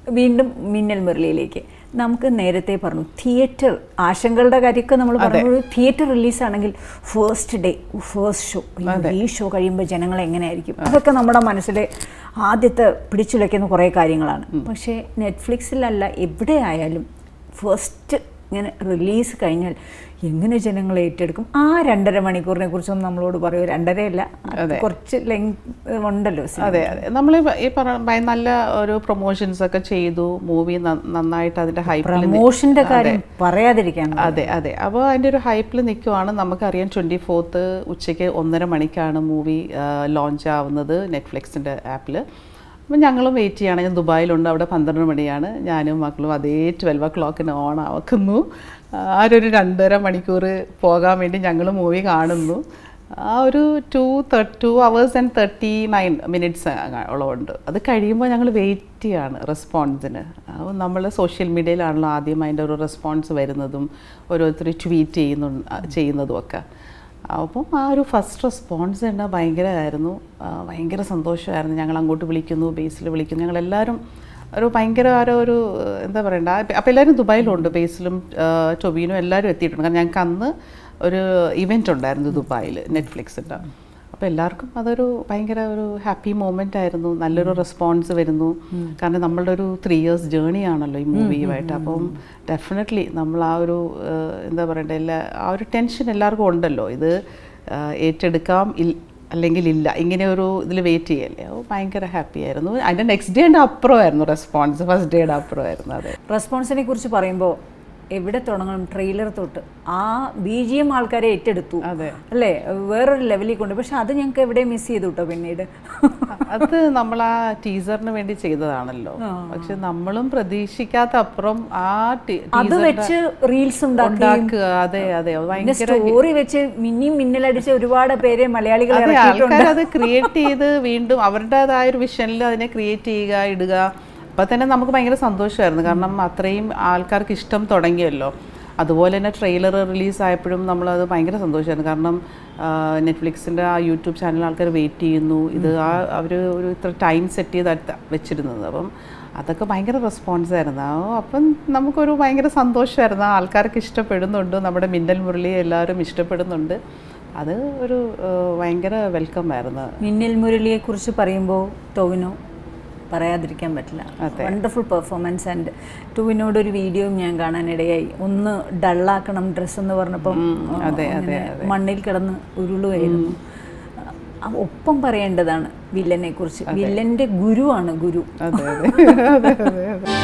വീണ്ടും മിന്നൽ മുരളിയിലേക്ക് നമുക്ക് നേരത്തെ പറഞ്ഞു തിയേറ്റർ ആശങ്കകളുടെ കാര്യമൊക്കെ നമ്മൾ പറഞ്ഞു തിയേറ്റർ റിലീസാണെങ്കിൽ ഫസ്റ്റ് ഡേ ഫസ്റ്റ് ഷോ ഈ ഷോ കഴിയുമ്പോൾ ജനങ്ങൾ എങ്ങനെയായിരിക്കും അതൊക്കെ നമ്മുടെ മനസ്സിലെ ആദ്യത്തെ പിടിച്ചുലയ്ക്കുന്ന കുറേ കാര്യങ്ങളാണ് പക്ഷേ നെറ്റ്ഫ്ലിക്സിലല്ല എവിടെ ആയാലും ഫസ്റ്റ് ഇങ്ങനെ റിലീസ് കഴിഞ്ഞാൽ എങ്ങനെ ജനങ്ങൾ ഏറ്റെടുക്കും ആ രണ്ടര മണിക്കൂറിനെ കുറിച്ചൊന്നും നമ്മളോട് പറയൂ രണ്ടരയല്ല അത് കുറച്ച് ലെങ്ത് ഉണ്ടല്ലോ സിനിമ. അതെ അതെ നമ്മൾ ഈ പറഞ്ഞ ഭയ- നല്ല ഒരു പ്രൊമോഷൻസ് ഒക്കെ ചെയ്തു മൂവി നന്നായിട്ട് അതിന്റെ ഹൈപ്പിൽ പ്രമോഷന്റെ കാര്യം പറയാതിരിക്കാൻ അതെ അതെ അപ്പോൾ അതിൻ്റെ ഒരു ഹൈപ്പിൽ നിൽക്കുവാണ് നമുക്കറിയാം ട്വൻറ്റി ഫോർത്ത് ഉച്ചയ്ക്ക് ഒന്നര മണിക്കാണ് മൂവി ലോഞ്ച് ആവുന്നത് നെറ്റ്ഫ്ലിക്സിൻ്റെ ആപ്പിൽ അപ്പം ഞങ്ങളും വെയിറ്റ് ചെയ്യാണ് ഞാൻ ദുബായിലുണ്ട് അവിടെ പന്ത്രണ്ട് മണിയാണ് ഞാനും മക്കളും അതേ ട്വൽവ് ഒ ക്ലോക്കിന് ഓൺ ആക്കുന്നു ആ ഒരു രണ്ടര മണിക്കൂർ പോകാൻ വേണ്ടി ഞങ്ങൾ മൂവി കാണുന്നു ആ ഒരു two two hours and thirty nine minutes ഉള്ളതുണ്ട് അത് കഴിയുമ്പോൾ ഞങ്ങൾ വെയിറ്റ് ചെയ്യാണ് റെസ്പോൺസിന് അപ്പോൾ നമ്മൾ സോഷ്യൽ മീഡിയയിലാണല്ലോ ആദ്യം അതിൻ്റെ ഒരു റെസ്പോൺസ് വരുന്നതും ഓരോരുത്തർ ട്വീറ്റ് ചെയ്യുന്നു ചെയ്യുന്നതും ഒക്കെ അപ്പം ആ ഒരു ഫസ്റ്റ് റെസ്പോൺസ് തന്നെ ഭയങ്കരമായിരുന്നു ആ, ഭയങ്കര സന്തോഷമായിരുന്നു ഞങ്ങൾ അങ്ങോട്ട് വിളിക്കുന്നു ബേസിൽ വിളിക്കുന്നു ഞങ്ങളെല്ലാവരും ഒരു ഭയങ്കര ഒരു ഒരു എന്താ പറയണ്ട അപ്പോൾ എല്ലാവരും ദുബായിലുണ്ട് ബേസിലും ആ, ടൊബീനും എല്ലാവരും എത്തിയിട്ടുണ്ട് കാരണം ഞങ്ങൾക്ക് അന്ന് ഒരു ഇവൻ്റ് ഉണ്ടായിരുന്നു ദുബായിൽ നെറ്റ്ഫ്ലിക്സിൻ്റെ അപ്പോൾ എല്ലാവർക്കും അതൊരു ഭയങ്കര ഒരു ഹാപ്പി മൊമെൻ്റ് ആയിരുന്നു നല്ലൊരു റെസ്പോൺസ് വരുന്നു കാരണം നമ്മളുടെ ഒരു ത്രീ ഇയേഴ്സ് ജേണി ആണല്ലോ ഈ മൂവിയുമായിട്ട് അപ്പം ഡെഫിനറ്റ്ലി നമ്മൾ ആ ഒരു ഏഹ്, എന്താ പറയണ്ടേ എല്ലാ ആ ഒരു ടെൻഷൻ എല്ലാവർക്കും ഉണ്ടല്ലോ ഇത് ഏഹ്, ഏറ്റെടുക്കാം ഇൽ അല്ലെങ്കിൽ ഇല്ല ഇങ്ങനെ ഒരു ഇതിൽ വെയിറ്റ് ചെയ്യല്ലേ അപ്പോൾ ഭയങ്കര ഹാപ്പി ആയിരുന്നു അതിൻ്റെ നെക്സ്റ്റ് ഡേയുടെ അപ്പുറമായിരുന്നു റെസ്പോൺസ് ഫസ്റ്റ് ഡേയുടെ അപ്പുറമായിരുന്നു അതെ റെസ്പോൺസിനെ കുറിച്ച് പറയുമ്പോൾ എവിടെ തുടങ്ങണം ട്രെയിലർ തൊട്ട് ആ ബി ജി എം ആൾക്കാരെ ഏറ്റെടുത്തു അതെ. അല്ലേ വേറൊരു ലെവലിൽ കൊണ്ട് പക്ഷെ അത് ഞങ്ങൾക്ക് എവിടെ മിസ് ചെയ്തു കേട്ടോ പിന്നീട് അത് നമ്മൾ ആ ടീസറിന് വേണ്ടി ചെയ്തതാണല്ലോ പക്ഷെ നമ്മളും പ്രതീക്ഷിക്കാത്ത അപ്പുറം ആ ടീ- അത് teaser വെച്ച് റീൽസ് ഉണ്ടാക്കി ഉണ്ടാക്കുക അതെ അതെ അത് പിന്നെ ഭയങ്കര സ്റ്റോറി വെച്ച് മിന്നിയും മിന്നലടിച്ച ഒരുപാട് പേരെ മലയാളികൾ അതെ ഇറക്കിയിട്ടുണ്ട് ആൾക്കാർ അത് ക്രിയേറ്റ് ചെയ്ത് വീണ്ടും അവരുടേതായ ഒരു വിഷനിൽ അതിനെ ക്രിയേറ്റ് ചെയ്യുക ഇടുക അപ്പം തന്നെ നമുക്ക് ഭയങ്കര സന്തോഷമായിരുന്നു കാരണം അത്രയും ആൾക്കാർക്ക് ഇഷ്ടം തുടങ്ങിയല്ലോ അതുപോലെ തന്നെ ട്രെയിലർ റിലീസ് ആയപ്പോഴും നമ്മളത് ഭയങ്കര സന്തോഷമായിരുന്നു കാരണം നെറ്റ്ഫ്ലിക്സിൻ്റെ ആ യൂട്യൂബ് ചാനൽ ആൾക്കാർ വെയിറ്റ് ചെയ്യുന്നു ഇത് ആ അവർ ഒരു ഇത്ര ടൈം സെറ്റ് ചെയ്ത് അടുത്ത വെച്ചിരുന്നത് അപ്പം അതൊക്കെ ഭയങ്കര റെസ്പോൺസ് ആയിരുന്നു ആ, അപ്പം നമുക്കൊരു ഭയങ്കര സന്തോഷമായിരുന്നു ആ ആൾക്കാർക്ക് ഇഷ്ടപ്പെടുന്നുണ്ട് നമ്മുടെ മിന്നൽ മുരളി എല്ലാവരും ഇഷ്ടപ്പെടുന്നുണ്ട് അത് ഒരു ഏഹ്, ഭയങ്കര വെൽക്കം ആയിരുന്നു മിന്നൽ മുരളിയെ കുറിച്ച് പറയുമ്പോൾ ടോവിനോ പറയാതിരിക്കാൻ പറ്റില്ല വണ്ടർഫുൾ പെർഫോമൻസ് ആൻഡ് ടൂവിനോട് ഒരു വീഡിയോയും ഞാൻ കാണാനിടയായി ഒന്ന് ഡള്ളാക്കണം ഡ്രസ്സ് എന്ന് പറഞ്ഞപ്പം അതെ, അങ്ങനെ മണ്ണിൽ കിടന്ന് ഉരുളുമായിരുന്നു അ- ഒപ്പം പറയേണ്ടതാണ് വില്ലനെ കുറിച്ച് വില്ലന്റെ ഗുരുവാണ് ഗുരു അതെ അതെ അതെ അതെ അതെ